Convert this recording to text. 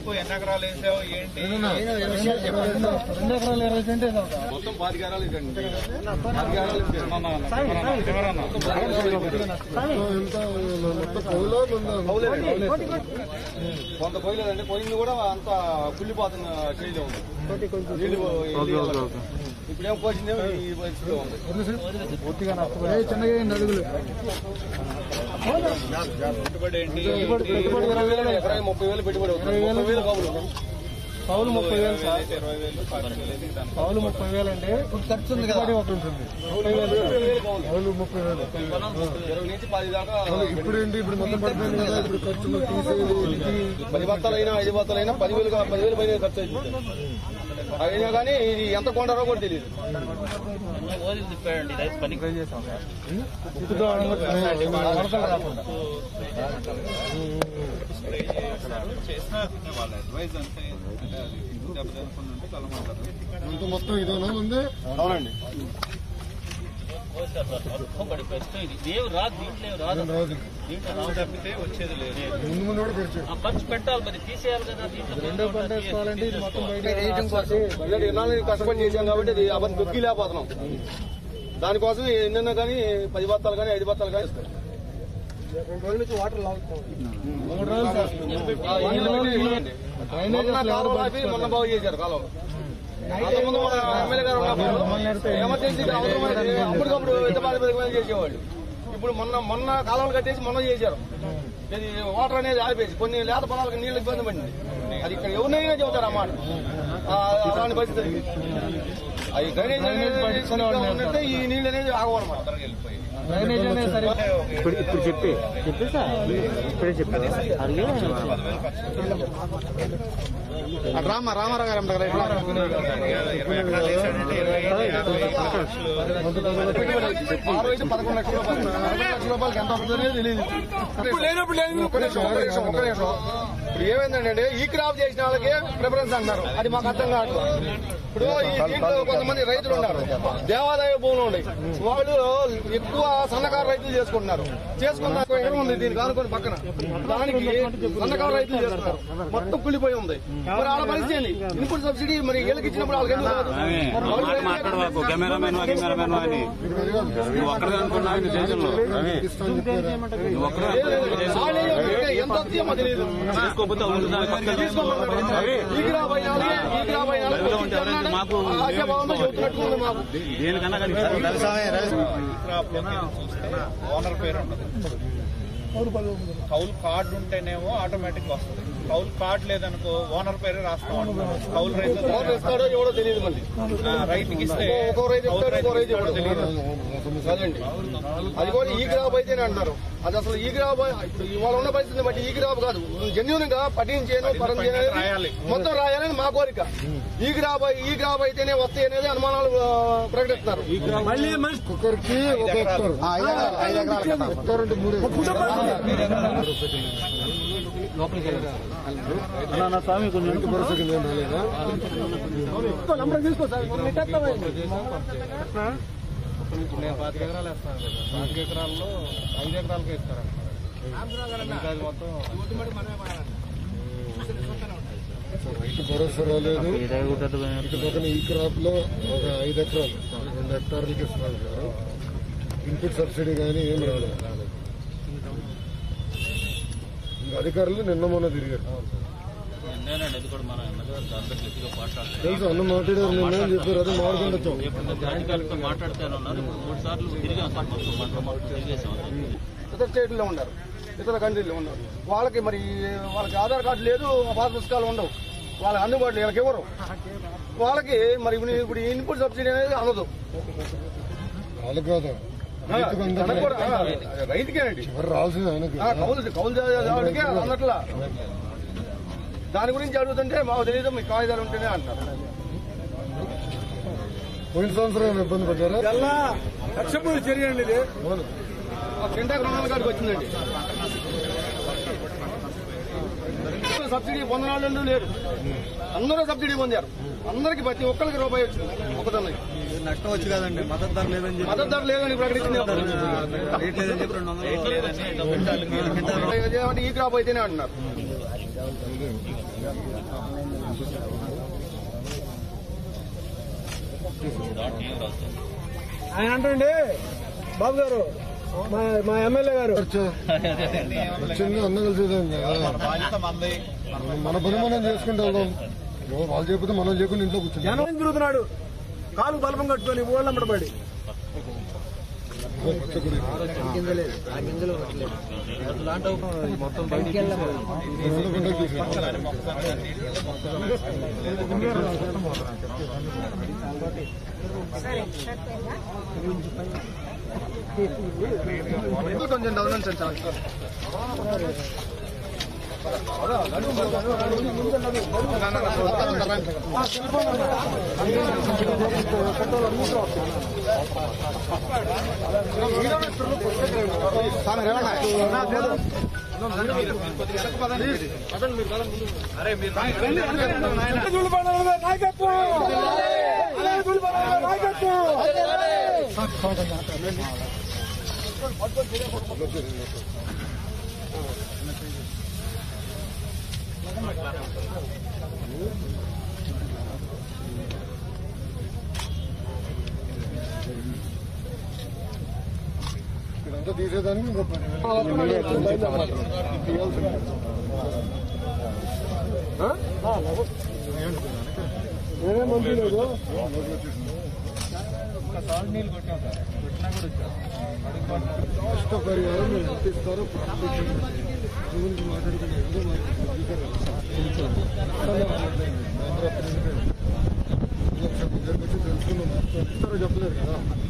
వరకు ఎన్ని ఎకరాలు వేసావు ఏంటి రెండు ఎకరాలు ఇరవై సెంటే మొత్తం పాతిక ఎకరాలు ఇదండి పాతిక ఎకరాలు ఇచ్చారు. కౌలేనండి. కొంత పోయలేదండి పోయింది కూడా అంత కుళ్ళిపోతున్న స్టేజ్లో ఉంది నీళ్లు వెళ్ళి ఇప్పుడేం పోసిందేమో ఈ పరిస్థితిలో ఉంది పూర్తిగా నష్టపోయాయి చిన్నగా అయింది అడుగులు పెట్టుబడి ఏంటి పెట్టుబడి ఇరవై వేలు ఎకరానికి ముప్పై వేలు పెట్టుబడి అవుతుంది ముప్పై వేలు కౌలు కౌలు ముప్పై వేలు సార్ ఇరవై వేలు పదిహేను వేలు దాని కౌలు ముప్పై వేలు అండి ఖర్చు ఉంది కదా ఒకటి ఉంటుంది ముప్పై వేలు ముప్పై వేలు కౌలు కౌలు ముప్పై వేలు ఇరవై నుంచి పది దాకా ఇప్పుడు ఏంటి ఇప్పుడు మొత్తం పడిపోయింది కదా ఇప్పుడు ఖర్చులు తీసేది పది బత్తాలైనా ఐదు బత్తాలైనా పదివేలు కా- పదివేలు పైన ఖర్చు అయిపోతుంది అయినా కానీ ఇది ఎంత కొంటారో కూడా తెలియదు ఇటుగా వరదలు రాకుండా చేసిన వాళ్ళ అడ్వైజ్ అంతే అంటే అది ఇల్లు దెబ్బతినకుండా ఉంటే కలమంటారు మొత్తం ఇదేనా ఉంది అవునండి దేవు రాదు దీంట్లో రాదు రాదు దీంట్లో రాదు తప్పితే వచ్చేది లేదు ముందు ముందు కూడా ఖర్చు ఆ ఖర్చు పెట్టాలి మరి తీసేయాలి కదా దీంట్లో రెండో పంట వేసుకోవాలంటే ఇది మొత్తం బయట ఎందుకంటే ఇన్నాళ్ళు కష్టపడి చేశాం కాబట్టి ఇది అబద్ధం దొక్కి లేకపోతున్నాం దానికోసం ఎన్నెన్నో కానీ పది బత్తాలు కానీ ఐదు బత్తాలు కానీ ఇస్తారు మూడు రోజులు సార్ ఆ, ఎన్ని రోజులు ఇవ్వండి. మొన్న కాలువ ఆపి మొన్న బాగు చేశారు కాలువ అంతకుముందు మన ఎమ్మెల్యే గారు ఉన్నప్పుడు ఎమర్జెన్సీ అవసరమైతే అప్పటికప్పుడు ఎంత బాధ పథకం చేసేవాళ్ళు ఇప్పుడు మొన్న మొన్న కాలువలు కట్టేసి మొన్న చేశారు ఇది వాటర్ అనేది ఆపేసి కొన్ని లేత పొలాలకు నీళ్ళు ఇబ్బంది పడింది అది ఇక్కడ ఎవరినైనా చెబుతారు అన్నమాట ఆ, అలాంటి పరిస్థితి అది డ్రైనేజ్ అనేది సరిగ్గా ఉన్నట్టే ఈ నీళ్ళు అనేది ఆగవన్నమాట డ్రైనేజ్ అనేది సరిగ్గా ఇప్పుడు ఇప్పుడు చెప్పి చెప్పి సార్ ఇప్పుడే చెప్పి అడిగే రామ రామారావు గారు అంటారు కదా ఇరవై ఎకరాలు వేసాడంటే ఇరవై యాభై లక్షలు ఆరు అయితే పదకొండు లక్షల రూపాయలు పదకొండు లక్షల రూపాయలకి ఎంత అవుతుందో తెలియదు లేనప్పుడు లేదు ఒక్క నిమిషం ఒక్క నిమిషం ఒక్క నిమిషం ఇప్పుడు ఏమైందంటే ఈ క్రాప్ చేసిన వాళ్ళకి ప్రిఫరెన్స్ అంటారు అది మాకు అర్థం కావట్లేదు ఇప్పుడు ఈ దీంట్లో కొంతమంది రైతులు ఉన్నారు దేవాదాయ భూములు ఉన్నాయి వాళ్ళు ఎక్కువ సన్నకారు రైతులు చేసుకుంటున్నారు చేసుకున్న ఎకరం ఉంది దీనికి ఆనుకొని పక్కన దానికి సన్నకారు రైతులు చేస్తున్నారు మొత్తం కుళ్ళిపోయి ఉంది మరి వాళ్ళ పరిస్థితి ఏంది ఇన్పుట్ సబ్సిడీ మరి వీళ్ళకి ఇచ్చినప్పుడు వాళ్ళకి ఎందుకు రాదు? మరి వాళ్ళు మాట్లాడవాకు కెమెరామెన్ కెమెరామెన్ అని నువ్వు ఒక్కడే అనుకున్నావు నీ దేశంలో నువ్వు ఒక్కడే వాళ్ళే ఎవరికి ఎంత వస్తుందో తెలియదు తీసుకోకపోతే అవును దాని పక్కన ఈగిరా పోయినాలి, ఈగిరా పోయినాలి. మాకు ఆశాభావంతో చెబుతున్నట్టు ఉంది మాకు. దేనికన్నా కానీ క్రాప్ లోకి చూస్తే ఓనర్ పేరు ఉండదు కౌలు కార్డు ఉంటేనేమో ఆటోమేటిక్ వస్తుంది కౌలు కార్డు లేదనుకో ఓనర్ పేరే రాస్తా ఉంటాం కౌలు రైతు ఎవరు ఇస్తాడో ఎవడో తెలియదు మళ్ళీ ఆ, రైతుకి ఇస్తే ఒక్కో రైతు కౌలు ఇస్తాడు ఇంకో రైతు రైతుకి ఎవడో తెలియదు అదండి అది కూడా ఈ గ్రాబ్ అయితేనే అంటారు అది అసలు ఈ గ్రాబ్ ఇప్పుడు ఇవాళ ఉన్న పరిస్థితిని బట్టి ఈ గ్రాబ్ కాదు జెన్యున్ గా పఠించేను పరం చేయను రాయాలి. మొత్తం రాయాలని మా కోరిక ఈ గ్రాబ్ ఈ గ్రాబ్ అయితేనే వస్తాయి అనేది అనుమానాలు ఆ, ప్రకటిస్తున్నారు ఒక్కొక్కరికి ఒక హెక్టర్ హెక్టర్ అంటే మూడు నా స్వామి కొన్ని భరోసాకి నేను రాలేదా నేను పాతిక ఎకరాలు వేస్తాను కదా పాతిక ఎకరాల్లో ఐదు ఎకరాలకే ఇస్తారంట ఇంకా అది మొత్తం రైతు భరోసా రాలేదు ఇటు పక్కన ఈ క్రాప్ లో ఒక ఐదు ఎకరాలు రెండు హెక్టార్లకి ఇస్తున్నారు సార్ ఇన్పుట్ సబ్సిడీ కానీ ఏం రాలేదు ఇంకా అధికారులు నిన్న మొన్న తిరిగారు నిన్నేనండి ఇది కూడా మన ఎమ్మెల్యే గారు అందరికి గట్టిగా మాట్లాడతారు తెలుసు అన్న మాట్లాడారు నిన్న అని చెప్పారు అదే మాట్లాడుకుంటూ వచ్చాం ఇప్పుడు అధికారులతో మాట్లాడుతూనే ఉన్నారు ఇప్పుడు మూడు సార్లు తిరిగాం సార్ మొత్తం మండలం మొత్తం తిరిగేసాం ఇతర స్టేట్లో ఉన్నారు ఇతర కంట్రీలో ఉన్నారు వాళ్ళకి మరి వాళ్ళకి ఆధార్ కార్డు లేదు పాస్ పుస్తకాలు ఉండవు వాళ్ళకి అందుబాటులో వీళ్ళకి ఇవ్వరు వాళ్ళకి మరి ఇప్పుడు ఇప్పుడు ఇన్పుట్ సబ్సిడీ అనేది అందదు వాళ్ళకి కాదు రైతుకు అందరికీ. తనకు కూడా, ఆ, రైతుకేనండి ఎవరు రావాల్సింది ఆయనకి ఆ, కౌలు కౌలు జాడికే అన్నట్లా దాని గురించి అడుగుతుంటే మాకు తెలియదు మీ కాగితాలు ఉంటేనే అంటారు పోయిన సంవత్సరం ఏమైనా ఇబ్బంది పడ్డారా లక్ష్యపూడి చర్య అండి ఇది కింటాకు రెండు వందల కాడికి వచ్చిందండి సబ్సిడీ పొందనాళ్ళు లేరు అందరూ సబ్సిడీ పొందారు అందరికి ప్రతి ఒక్కరికి రూపాయి వచ్చింది ఒకదానికి నష్టం వచ్చి కదండి మద్దతు ధర లేదని చెప్పి మద్దతు ధర లేదని ప్రకటించింది రేట్ లేదని చెప్పి రెండు వందలు అదేమంటే ఈ క్రాప్ అయితేనే అంటున్నారు ఆయన అంటండి బాబు గారు మా మా ఎమ్మెల్యే గారు వచ్చింది అన్న కలిసేదేం కదా మన బాధ్యత మంది మన పని మనం చేసుకుంటూ వెళ్దాం ఎవరు వాళ్ళు చెప్పితే మనం చేయకుండా ఇంట్లో కూర్చుంటాం జనం తిరుగుతున్నాడు కాలు బలపం కట్టుకొని ఊళ్ళ పడి కొంచెం డౌన్ అని సార్ ఇదంతా తీసేదానికి ఇంకో పది వేలు తీయాల్సిందే. నేనే పంపించలేదు నష్టపరిహారం మీరు ఎంత ఇస్తారో ప్రారంభించండి. దీని గురించి మాట్లాడుకుని ఏదో మాకు తెలుసు. ఆంధ్ర ప్రెసిడెంట్. ఎలక్షన్ దగ్గరకు వచ్చి తెలుసుకున్నాం ఇస్తారో చెప్పలేదు కదా